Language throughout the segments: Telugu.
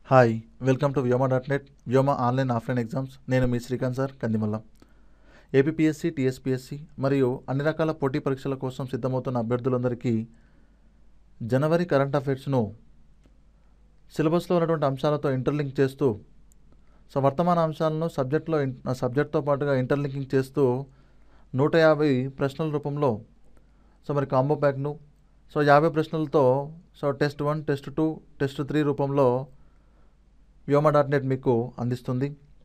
hi welcome to Vyoma dot net Vyoma online offline exams నేను మీ Srikanth sir Kandimalla APSC TSPSC మరియు అన్ని రకాల పోటీ పరీక్షల కోసం సిద్ధమవుతున్న అభ్యర్థులందరికీ జనవరి కరెంట్ అఫైర్స్ను సిలబస్లో ఉన్నటువంటి అంశాలతో ఇంటర్లింక్ చేస్తూ సో వర్తమాన అంశాలను సబ్జెక్ట్లో ఇన్- సబ్జెక్ట్తో పాటుగా ఇంటర్లింకింగ్ చేస్తూ నూట యాభై ప్రశ్నల రూపంలో సో మరి కాంబో ప్యాక్ను సో యాభై ప్రశ్నలతో so test one test two test three రూపంలో వ్యోమా డాట్ నెట్ మీకు అందిస్తుంది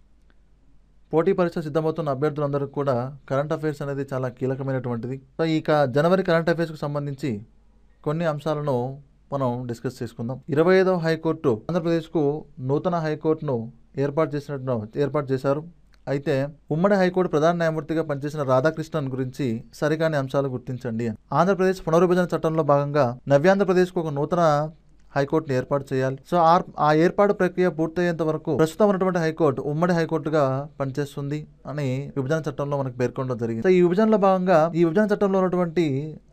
పోటీ పరీక్ష సిద్ధమవుతున్న అభ్యర్థులందరికీ కూడా కరెంట్ అఫైర్స్ అనేది చాలా కీలకమైనటువంటిది సో ఇక జనవరి కరెంట్ అఫైర్స్కి సంబంధించి కొన్ని అంశాలను మనం డిస్కస్ చేసుకుందాం ఇరవై ఐదవ హైకోర్టు ఆంధ్రప్రదేశ్కు నూతన హైకోర్టును ఏర్పాటు చేసినట్టు ఏర్పాటు చేశారు అయితే ఉమ్మడి హైకోర్టు ప్రధాన న్యాయమూర్తిగా పనిచేసిన రాధాకృష్ణన్ గురించి సరికాని అంశాలు గుర్తించండి అని ఆంధ్రప్రదేశ్ పునర్విభజన చట్టంలో భాగంగా నవ్యాంధ్రప్రదేశ్కు ఒక నూతన హైకోర్టును ఏర్పాటు చేయాలి సో ఆ- ఆ ఏర్పాటు ప్రక్రియ పూర్తయ్యేంత వరకు ప్రస్తుతం ఉన్నటువంటి హైకోర్టు ఉమ్మడి హైకోర్టుగా పనిచేస్తుంది అని విభజన చట్టంలో మనకు పేర్కొనడం జరిగింది సో ఈ విభజనలో భాగంగా ఈ విభజన చట్టంలో ఉన్నటువంటి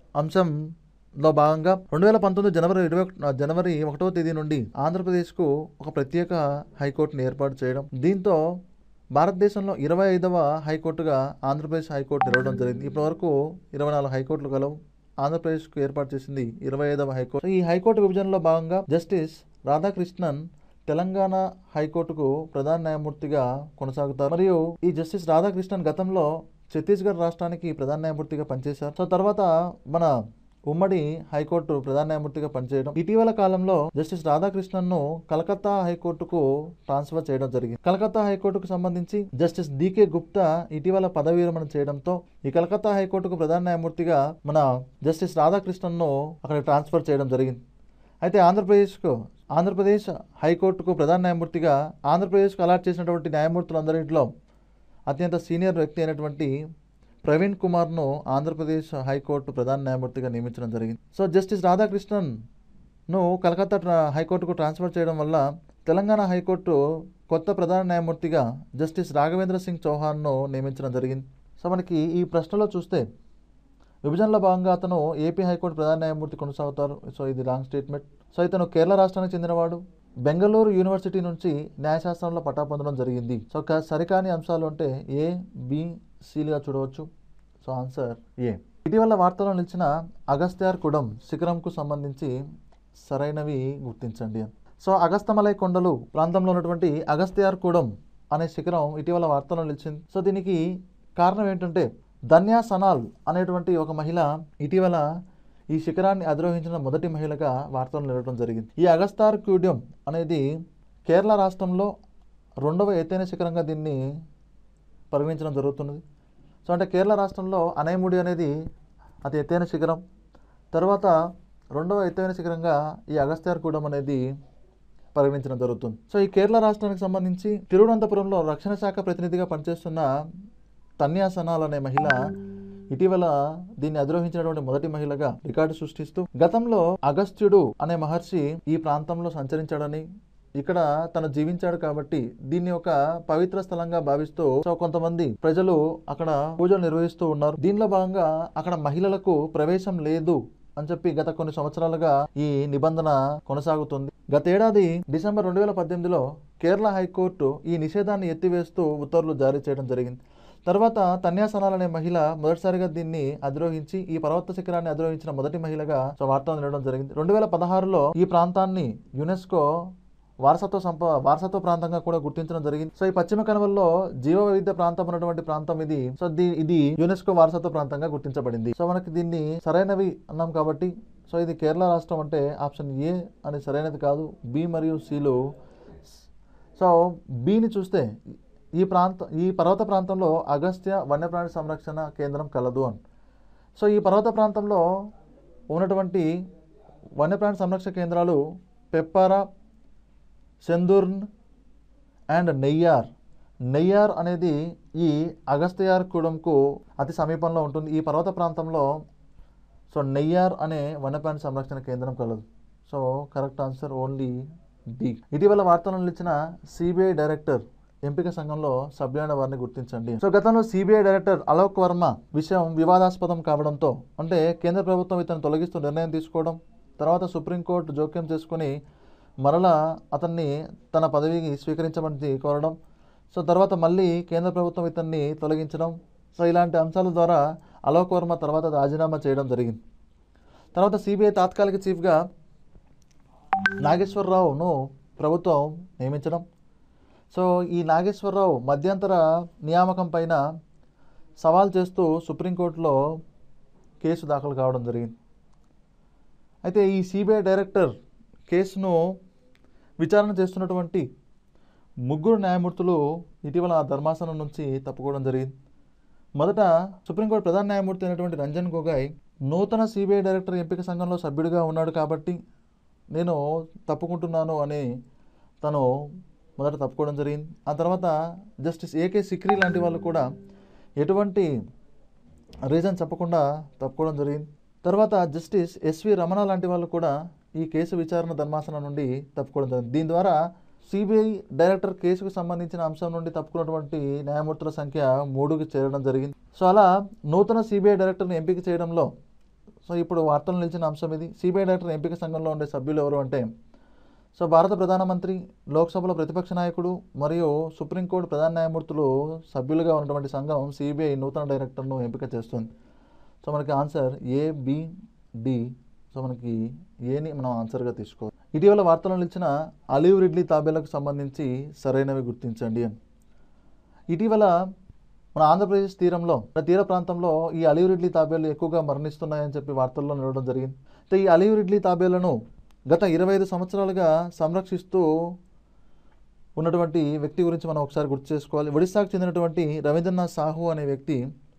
అంశంలో భాగంగా రెండు వేల పంతొమ్మిది జనవరి ఇరవై ఒక- జనవరి ఒకటవ తేదీ నుండి ఆంధ్రప్రదేశ్కు ఒక ప్రత్యేక హైకోర్టును ఏర్పాటు చేయడం దీంతో భారతదేశంలో ఇరవై ఐదవ హైకోర్టుగా ఆంధ్రప్రదేశ్ హైకోర్టు నిలవడం జరిగింది ఇప్పటి వరకు ఇరవై నాలుగు హైకోర్టులు కలవు ఆంధ్రప్రదేశ్కు ఏర్పాటు చేసింది ఇరవై ఐదవ హైకోర్టు ఈ హైకోర్టు విభజనలో భాగంగా జస్టిస్ రాధాకృష్ణన్ తెలంగాణ హైకోర్టుకు ప్రధాన న్యాయమూర్తిగా కొనసాగుతారు మరియు ఈ జస్టిస్ రాధాకృష్ణన్ గతంలో ఛత్తీస్గఢ్ రాష్ట్రానికి ప్రధాన న్యాయమూర్తిగా పనిచేశారు సో తర్వాత మన ఉమ్మడి హైకోర్టు ప్రధాన న్యాయమూర్తిగా పనిచేయడం ఇటీవల కాలంలో జస్టిస్ రాధాకృష్ణన్ ను కలకత్తా హైకోర్టుకు ట్రాన్స్ఫర్ చేయడం జరిగింది కలకత్తా హైకోర్టుకు సంబంధించి జస్టిస్ డికే గుప్తా ఇటీవల పదవి విరమణ చేయడంతో ఈ కలకత్తా హైకోర్టుకు ప్రధాన న్యాయమూర్తిగా మన జస్టిస్ రాధాకృష్ణన్ ను అక్కడ ట్రాన్స్ఫర్ చేయడం జరిగింది అయితే ఆంధ్రప్రదేశ్కు ఆంధ్రప్రదేశ్ హైకోర్టుకు ప్రధాన న్యాయమూర్తిగా ఆంధ్రప్రదేశ్కు అలాట్ చేసినటువంటి న్యాయమూర్తులందరిలో అత్యంత సీనియర్ వ్యక్తి అయినటువంటి ప్రవీణ్ కుమార్ను ఆంధ్రప్రదేశ్ హైకోర్టు ప్రధాన న్యాయమూర్తిగా నియమించడం జరిగింది సో జస్టిస్ రాధాకృష్ణన్ ను కలకత్తా ట్రా- హైకోర్టుకు ట్రాన్స్ఫర్ చేయడం వల్ల తెలంగాణ హైకోర్టు కొత్త ప్రధాన న్యాయమూర్తిగా జస్టిస్ రాఘవేంద్ర సింగ్ చౌహాన్ను నియమించడం జరిగింది సో మనకి ఈ ప్రశ్నలో చూస్తే విభజనలో భాగంగా అతను ఏపీ హైకోర్టు ప్రధాన న్యాయమూర్తి కొనసాగుతారు సో ఇది రాంగ్ స్టేట్మెంట్ సో ఇతను కేరళ రాష్ట్రానికి చెందినవాడు బెంగళూరు యూనివర్సిటీ నుంచి న్యాయశాస్త్రంలో పట్టా పొందడం జరిగింది సో క- సరికాని అంశాలు అంటే ఏ బి సిలుగా చూడవచ్చు సో ఆన్సర్ ఏ ఇటీవల వార్తల్లో నిలిచిన అగస్త్యార్ కుడం శిఖరంకు సంబంధించి సరైనవి గుర్తించండి సో అగస్తమలై కొండలు ప్రాంతంలో ఉన్నటువంటి అగస్త్యార్ కుడం అనే శిఖరం ఇటీవల వార్తల్లో నిలిచింది సో దీనికి కారణం ఏంటంటే ధన్యా సనాల్ అనేటువంటి ఒక మహిళ ఇటీవల ఈ శిఖరాన్ని అధిరోహించిన మొదటి మహిళగా వార్తలు నిలవడం జరిగింది ఈ అగస్తార్ క్యూడ్యం అనేది కేరళ రాష్ట్రంలో రెండవ ఎత్తైన శిఖరంగా దీన్ని పరిగణించడం జరుగుతున్నది సో అంటే కేరళ రాష్ట్రంలో అనైముడి అనేది అతి ఎత్తైన శిఖరం తర్వాత రెండవ ఎత్తైన శిఖరంగా ఈ అగస్త్యార్కూడం అనేది పరిగణించడం జరుగుతుంది సో ఈ కేరళ రాష్ట్రానికి సంబంధించి తిరువనంతపురంలో రక్షణ శాఖ ప్రతినిధిగా పనిచేస్తున్న తన్యాసనాల్ అనే మహిళ ఇటీవల దీన్ని అధిరోహించినటువంటి మొదటి మహిళగా రికార్డు సృష్టిస్తూ గతంలో అగస్త్యుడు అనే మహర్షి ఈ ప్రాంతంలో సంచరించాడని ఇక్కడ తను జీవించాడు కాబట్టి దీన్ని ఒక పవిత్ర స్థలంగా భావిస్తూ సో కొంతమంది ప్రజలు అక్కడ పూజలు నిర్వహిస్తూ ఉన్నారు దీనిలో భాగంగా అక్కడ మహిళలకు ప్రవేశం లేదు అని చెప్పి గత కొన్ని సంవత్సరాలుగా ఈ నిబంధన కొనసాగుతుంది గతేడాది డిసెంబర్ రెండు వేల పద్దెనిమిదిలో కేరళ హైకోర్టు ఈ నిషేధాన్ని ఎత్తివేస్తూ ఉత్తర్వులు జారీ చేయడం జరిగింది తర్వాత తన్యాసనాల్ అనే మహిళ మొదటిసారిగా దీన్ని అధిరోహించి ఈ పర్వత శిఖరాన్ని అధిరోహించిన మొదటి మహిళగా సో వార్తలు నిలవడం జరిగింది రెండు వేల పదహారులో ఈ ప్రాంతాన్ని యునెస్కో వారసత్వ సంప వారసత్వ ప్రాంతంగా కూడా గుర్తించడం జరిగింది సో ఈ పశ్చిమ కనుమల్లో జీవ వైవిధ్య ప్రాంతం ఉన్నటువంటి ప్రాంతం ఇది సో దీ- ఇది యునెస్కో వారసత్వ ప్రాంతంగా గుర్తించబడింది సో మనకి దీన్ని సరైనవి అన్నాం కాబట్టి సో ఇది కేరళ రాష్ట్రం అంటే ఆప్షన్ ఏ అని సరైనది కాదు బి మరియు సిలు సో బీని చూస్తే ఈ ప్రాంత ఈ పర్వత ప్రాంతంలో అగస్త్య వన్యప్రాణి సంరక్షణ కేంద్రం కలదు అని సో ఈ పర్వత ప్రాంతంలో ఉన్నటువంటి వన్యప్రాణి సంరక్షణ కేంద్రాలు పెప్పారా సెందుర్న్ అండ్ నెయ్యార్ నెయ్యార్ అనేది ఈ అగస్త్యార్ కూడంకు అతి సమీపంలో ఉంటుంది ఈ పర్వత ప్రాంతంలో సో నెయ్యార్ అనే వన్యప్రాణి సంరక్షణ కేంద్రం కలదు so correct answer only D ఇటీవల వార్తలు నిలిచిన సిబిఐ డైరెక్టర్ ఎంపిక సంఘంలో సభ్యులైన వారిని గుర్తించండి సో గతంలో సిబిఐ డైరెక్టర్ అలోక్ వర్మ విషయం వివాదాస్పదం కావడంతో అంటే కేంద్ర ప్రభుత్వం ఇతను తొలగిస్తూ నిర్ణయం తీసుకోవడం తర్వాత సుప్రీంకోర్టు జోక్యం చేసుకుని మరలా అతన్ని తన పదవికి స్వీకరించమని కోరడం సో తర్వాత మళ్ళీ కేంద్ర ప్రభుత్వం ఇతన్ని తొలగించడం సో ఇలాంటి అంశాల ద్వారా అలోక్ వర్మ తర్వాత రాజీనామా చేయడం జరిగింది తర్వాత సిబిఐ తాత్కాలిక చీఫ్గా నాగేశ్వరరావును ప్రభుత్వం నియమించడం సో ఈ నాగేశ్వరరావు మధ్యంతర నియామకం పైన సవాల్ చేస్తూ సుప్రీంకోర్టులో కేసు దాఖలు కావడం జరిగింది అయితే ఈ సిబిఐ డైరెక్టర్ కేసును విచారణ చేస్తున్నటువంటి ముగ్గురు న్యాయమూర్తులు ఇటీవల ఆ ధర్మాసనం నుంచి తప్పుకోవడం జరిగింది మొదట సుప్రీంకోర్టు ప్రధాన న్యాయమూర్తి అయినటువంటి రంజన్ గొగాయ్ నూతన సిబిఐ డైరెక్టర్ ఎంపిక సంఘంలో సభ్యుడిగా ఉన్నాడు కాబట్టి నేను తప్పుకుంటున్నాను అని తను మొదట తప్పుకోవడం జరిగింది ఆ తర్వాత జస్టిస్ ఏకే సిక్రీ లాంటి వాళ్ళు కూడా ఎటువంటి రీజన్ చెప్పకుండా తప్పుకోవడం జరిగింది తర్వాత జస్టిస్ ఎస్వి రమణ లాంటి వాళ్ళు కూడా ఈ కేసు విచారణ ధర్మాసనం నుండి తప్పుకోవడం జరిగింది దీని ద్వారా సిబిఐ డైరెక్టర్ కేసుకు సంబంధించిన అంశం నుండి తప్పుకున్నటువంటి న్యాయమూర్తుల సంఖ్య మూడుకి చేరడం జరిగింది సో అలా నూతన సిబిఐ డైరెక్టర్ని ఎంపిక చేయడంలో సో ఇప్పుడు వార్తలు నిలిచిన అంశం ఇది సిబిఐ డైరెక్టర్ ఎంపిక సంఘంలో ఉండే సభ్యులు ఎవరు అంటే సో భారత ప్రధానమంత్రి లోక్సభలో ప్రతిపక్ష నాయకుడు మరియు సుప్రీంకోర్టు ప్రధాన న్యాయమూర్తులు సభ్యులుగా ఉన్నటువంటి సంఘం సిబిఐ నూతన డైరెక్టర్ను ఎంపిక చేస్తుంది సో మనకి answer A B D so మనకి ఏని మనం ఆన్సర్గా తీసుకోవాలి ఇటీవల వార్తల్లో నిలిచిన అలివ్ రిడ్లీ తాబేలకు సంబంధించి సరైనవి గుర్తించండి అని ఇటీవల మన ఆంధ్రప్రదేశ్ తీరంలో మన తీర ప్రాంతంలో ఈ అలివ్ రిడ్లీ తాబేలు ఎక్కువగా మరణిస్తున్నాయని చెప్పి వార్తల్లో నిలవడం జరిగింది అయితే ఈ అలివ్ రిడ్లీ తాబేలను గత ఇరవై ఐదు సంవత్సరాలుగా సంరక్షిస్తూ ఉన్నటువంటి వ్యక్తి గురించి మనం ఒకసారి గుర్తు చేసుకోవాలి ఒడిశాకు చెందినటువంటి రవీంద్రనాథ్ సాహు అనే వ్యక్తి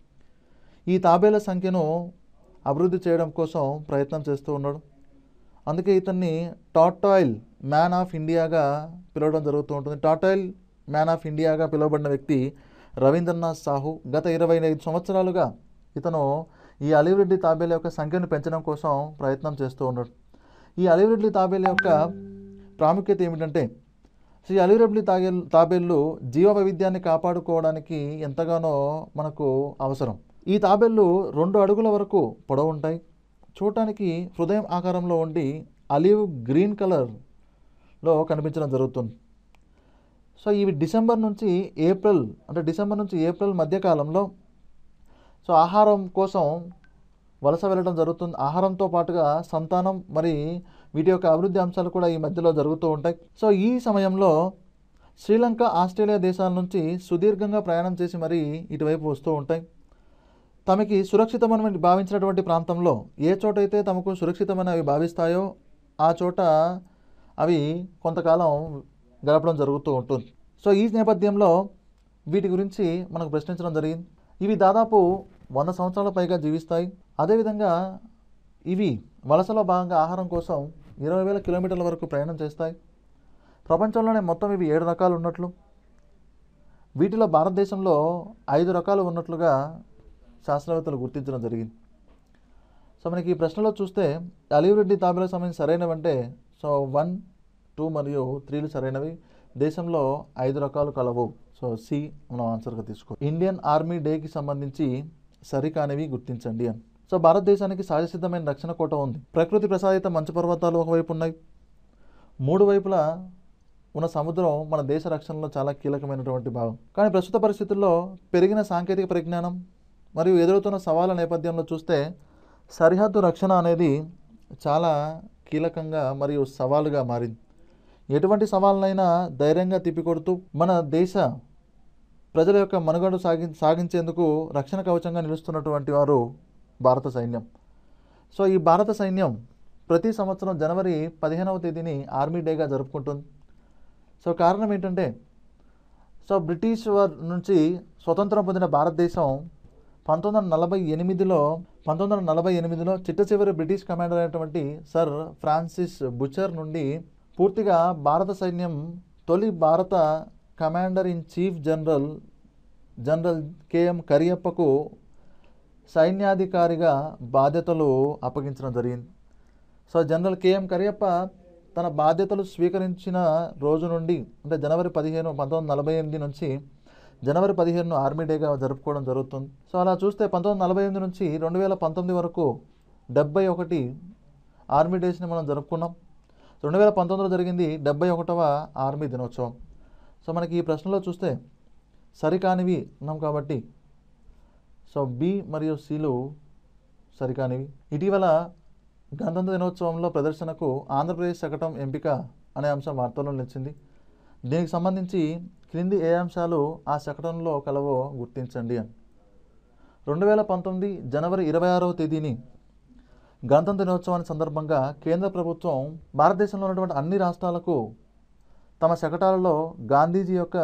ఈ తాబేల సంఖ్యను అభివృద్ధి చేయడం కోసం ప్రయత్నం చేస్తూ ఉన్నాడు అందుకే ఇతన్ని టాటాయిల్ మ్యాన్ ఆఫ్ ఇండియాగా పిలవడం జరుగుతూ ఉంటుంది టాటాయిల్ మ్యాన్ ఆఫ్ ఇండియాగా పిలువబడిన వ్యక్తి రవీంద్రనాథ్ సాహు గత ఇరవై ఐదు సంవత్సరాలుగా ఇతను ఈ అలివిరెడ్డి తాబేల యొక్క సంఖ్యను పెంచడం కోసం ప్రయత్నం చేస్తూ ఉన్నాడు ఈ అలివిరెడ్డి తాబేల యొక్క ప్రాముఖ్యత ఏమిటంటే సో ఈ అలివిరెడ్డి తాగే తాబేళ్ళు జీవ వైవిధ్యాన్ని కాపాడుకోవడానికి ఎంతగానో మనకు అవసరం ఈ తాబేళ్ళు రెండు అడుగుల వరకు పొడవు ఉంటాయి చూడటానికి హృదయం ఆకారంలో ఉండి అలివ్ గ్రీన్ కలర్లో కనిపించడం జరుగుతుంది సో ఇవి డిసెంబర్ నుంచి ఏప్రిల్ అంటే డిసెంబర్ నుంచి ఏప్రిల్ మధ్యకాలంలో సో ఆహారం కోసం వలస వెళ్ళడం జరుగుతుంది ఆహారంతో పాటుగా సంతానం మరి వీటి యొక్క అభివృద్ధి అంశాలు కూడా ఈ మధ్యలో జరుగుతూ ఉంటాయి సో ఈ సమయంలో శ్రీలంక ఆస్ట్రేలియా దేశాల నుంచి సుదీర్ఘంగా ప్రయాణం చేసి మరి ఇటువైపు వస్తూ ఉంటాయి తమకి సురక్షితమని భావించినటువంటి ప్రాంతంలో ఏ చోటైతే తమకు సురక్షితమని అవి భావిస్తాయో ఆ చోట అవి కొంతకాలం గడపడం జరుగుతూ ఉంటుంది సో ఈ నేపథ్యంలో వీటి గురించి మనకు ప్రశ్నించడం జరిగింది ఇవి దాదాపు వంద సంవత్సరాల పైగా జీవిస్తాయి అదేవిధంగా ఇవి వలసలో భాగంగా ఆహారం కోసం ఇరవై వేల కిలోమీటర్ల వరకు ప్రయాణం చేస్తాయి ప్రపంచంలోనే మొత్తం ఇవి ఏడు రకాలు ఉన్నట్లు వీటిలో భారతదేశంలో ఐదు రకాలు ఉన్నట్లుగా శాస్త్రవేత్తలు గుర్తించడం జరిగింది సో మనకి ఈ ప్రశ్నలో చూస్తే అలివిరెడ్డి తాబేలకు సంబంధించి సరైనవంటే సో వన్ టూ మరియు త్రీలు సరైనవి దేశంలో ఐదు రకాలు కలవు సో సి మనం ఆన్సర్గా తీసుకో ఇండియన్ ఆర్మీ డేకి సంబంధించి సరికానివి గుర్తించండి అని సో భారతదేశానికి సహజసిద్ధమైన రక్షణ కోట ఉంది ప్రకృతి ప్రసాదిత మంచు పర్వతాలు ఒకవైపు ఉన్నాయి మూడు వైపులా ఉన్న సముద్రం మన దేశ రక్షణలో చాలా కీలకమైనటువంటి భాగం కానీ ప్రస్తుత పరిస్థితుల్లో పెరిగిన సాంకేతిక పరిజ్ఞానం మరియు ఎదురవుతున్న సవాళ్ళ నేపథ్యంలో చూస్తే సరిహద్దు రక్షణ అనేది చాలా కీలకంగా మరియు సవాలుగా మారింది ఎటువంటి సవాళ్ళనైనా ధైర్యంగా తిప్పికొడుతూ మన దేశ ప్రజల యొక్క మనుగడ సాగి సాగించేందుకు రక్షణ కవచంగా నిలుస్తున్నటువంటి వారు భారత సైన్యం సో ఈ భారత సైన్యం ప్రతి సంవత్సరం జనవరి పదిహేనవ తేదీని ఆర్మీ డేగా జరుపుకుంటుంది సో కారణం ఏంటంటే సో బ్రిటిష్ వారి నుంచి స్వతంత్రం పొందిన భారతదేశం పంతొమ్మిది వందల నలభై ఎనిమిదిలో పంతొమ్మిది వందల నలభై ఎనిమిదిలో చిట్ట చివరి బ్రిటిష్ కమాండర్ అయినటువంటి సర్ ఫ్రాన్సిస్ బుచర్ నుండి పూర్తిగా భారత సైన్యం తొలి భారత commander in chief general general KM కరియప్పకు సైన్యాధికారిగా బాధ్యతలు అప్పగించడం జరిగింది సో జనరల్ కెఎం కరియప్ప తన బాధ్యతలు స్వీకరించిన రోజు నుండి అంటే జనవరి పదిహేను పంతొమ్మిది వందల నలభై ఎనిమిది నుంచి జనవరి పదిహేను ఆర్మీ డేగా జరుపుకోవడం జరుగుతుంది సో అలా చూస్తే పంతొమ్మిది వందల నలభై ఎనిమిది నుంచి రెండు వేల పంతొమ్మిది వరకు డెబ్బై ఒకటి ఆర్మీ డేస్ని మనం జరుపుకున్నాం రెండు వేల పంతొమ్మిదిలో జరిగింది డెబ్బై ఒకటవ ఆర్మీ దినోత్సవం సో మనకి ఈ ప్రశ్నలో చూస్తే సరికానివి ఉన్నాం కాబట్టి సో బి మరియు సిలు సరికానివి ఇటీవల గణతంత్ర దినోత్సవంలో ప్రదర్శనకు ఆంధ్రప్రదేశ్ శకటం ఎంపిక అనే అంశం వార్తల్లో నిలిచింది దీనికి సంబంధించి క్రింది ఏ అంశాలు ఆ శకటంలో కలవో గుర్తించండి అని రెండు వేల పంతొమ్మిది జనవరి ఇరవై ఆరవ తేదీని గణతంత్ర దినోత్సవాన్ని సందర్భంగా కేంద్ర ప్రభుత్వం భారతదేశంలో ఉన్నటువంటి అన్ని రాష్ట్రాలకు తమ శకటాలలో గాంధీజీ యొక్క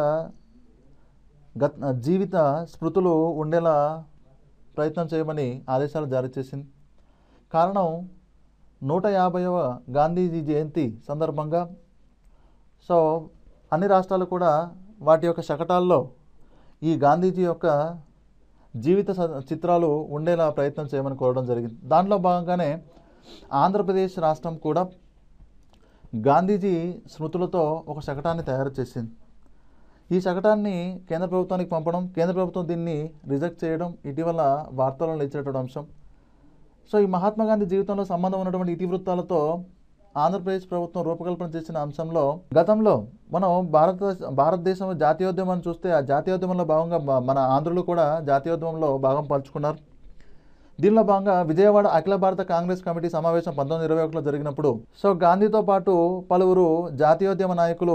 గత జీవిత స్మృతులు ఉండేలా ప్రయత్నం చేయమని ఆదేశాలు జారీ చేసింది కారణం నూట యాభైవ గాంధీజీ జయంతి సందర్భంగా సో అన్ని రాష్ట్రాలు కూడా వాటి యొక్క శకటాల్లో ఈ గాంధీజీ యొక్క జీవిత స- చిత్రాలు ఉండేలా ప్రయత్నం చేయమని కోరడం జరిగింది దాంట్లో భాగంగానే ఆంధ్రప్రదేశ్ రాష్ట్రం కూడా గాంధీజీ స్మృతులతో ఒక శకటాన్ని తయారు చేసింది ఈ శకటాన్ని కేంద్ర ప్రభుత్వానికి పంపడం కేంద్ర ప్రభుత్వం దీన్ని రిజెక్ట్ చేయడం ఇటీవల వార్తల్లో నిలిచినటువంటి అంశం సో ఈ మహాత్మా గాంధీ జీవితంలో సంబంధం ఉన్నటువంటి ఇతివృత్తాలతో ఆంధ్రప్రదేశ్ ప్రభుత్వం రూపకల్పన చేసిన అంశంలో గతంలో మనం భారత భారతదేశం జాతీయోద్యమాన్ని చూస్తే ఆ జాతీయోద్యమంలో భాగంగా మ- మన ఆంధ్రులు కూడా జాతీయోద్యమంలో భాగం పంచుకున్నారు దీనిలో భాగంగా విజయవాడ అఖిల భారత కాంగ్రెస్ కమిటీ సమావేశం పంతొమ్మిది ఇరవై ఒకటిలో జరిగినప్పుడు సో గాంధీతో పాటు పలువురు జాతీయోద్యమ నాయకులు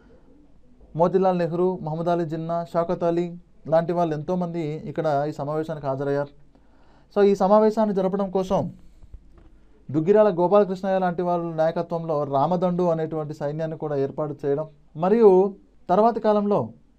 మోతీలాల్ నెహ్రూ మహమ్మద్ అలీ జిన్నా షౌకత్ అలీ లాంటి వాళ్ళు ఎంతోమంది ఇక్కడ ఈ సమావేశానికి హాజరయ్యారు సో ఈ సమావేశాన్ని జరపడం కోసం దుగ్గిరాల గోపాలకృష్ణయ్య లాంటి వాళ్ళ నాయకత్వంలో రామదండు అనేటువంటి సైన్యాన్ని కూడా ఏర్పాటు చేయడం మరియు తర్వాతి కాలంలో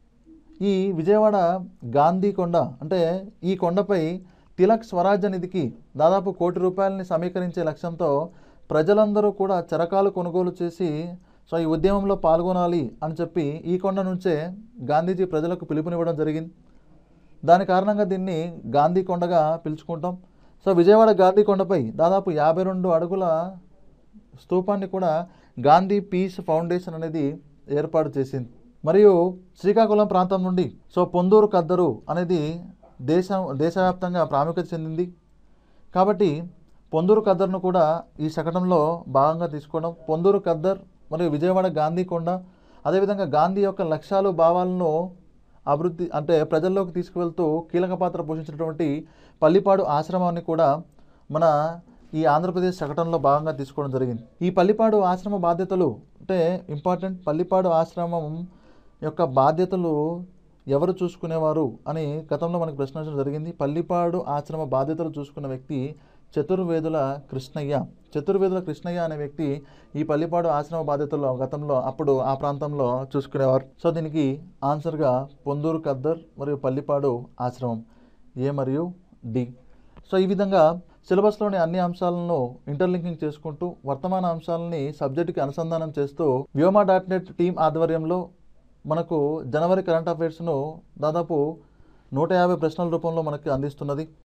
ఈ విజయవాడ గాంధీ కొండ అంటే ఈ కొండపై తిలక్ స్వరాజ్య నిధికి దాదాపు కోటి రూపాయలని సమీకరించే లక్ష్యంతో ప్రజలందరూ కూడా చరకాలు కొనుగోలు చేసి సో ఈ ఉద్యమంలో పాల్గొనాలి అని చెప్పి ఈ కొండ నుంచే గాంధీజీ ప్రజలకు పిలుపునివ్వడం జరిగింది దాని కారణంగా దీన్ని గాంధీ కొండగా పిలుచుకుంటాం సో విజయవాడ గాంధీ కొండపై దాదాపు యాభై రెండు అడుగుల స్తూపాన్ని కూడా గాంధీ పీస్ ఫౌండేషన్ అనేది ఏర్పాటు చేసింది మరియు శ్రీకాకుళం ప్రాంతం నుండి సో పొందూరు కద్దరు అనేది దేశం దేశవ్యాప్తంగా ప్రాముఖ్యత చెందింది కాబట్టి పొందూరు కద్దర్ను కూడా ఈ శకటంలో భాగంగా తీసుకోవడం పొందూరు కద్దర్ మరియు విజయవాడ గాంధీ కొండ అదేవిధంగా గాంధీ యొక్క లక్ష్యాలు భావాలను అభివృద్ధి అంటే ప్రజల్లోకి తీసుకువెళ్తూ కీలక పాత్ర పోషించినటువంటి పల్లిపాడు ఆశ్రమాన్ని కూడా మన ఈ ఆంధ్రప్రదేశ్ శకటంలో భాగంగా తీసుకోవడం జరిగింది ఈ పల్లిపాడు ఆశ్రమ బాధ్యతలు అంటే ఇంపార్టెంట్ పల్లిపాడు ఆశ్రమం యొక్క బాధ్యతలు ఎవరు చూసుకునేవారు అని గతంలో మనకు ప్రశ్నించడం జరిగింది పల్లిపాడు ఆశ్రమ బాధ్యతలు చూసుకున్న వ్యక్తి చతుర్వేదుల కృష్ణయ్య చతుర్వేదుల కృష్ణయ్య అనే వ్యక్తి ఈ పల్లిపాడు ఆశ్రమ బాధ్యతల్లో గతంలో అప్పుడు ఆ ప్రాంతంలో చూసుకునేవారు సో దీనికి ఆన్సర్గా పొందూరు కద్దర్ మరియు పల్లిపాడు ఆశ్రమం ఏ మరియు డి సో ఈ విధంగా సిలబస్లోని అన్ని అంశాలను ఇంటర్లింకింగ్ చేసుకుంటూ వర్తమాన అంశాలని సబ్జెక్టుకి అనుసంధానం చేస్తూ వ్యోమా డాట్ నెట్ టీం ఆధ్వర్యంలో మనకు జనవరి కరెంట్ అఫైర్స్ను దాదాపు నూట యాభై ప్రశ్నల రూపంలో మనకి అందిస్తున్నది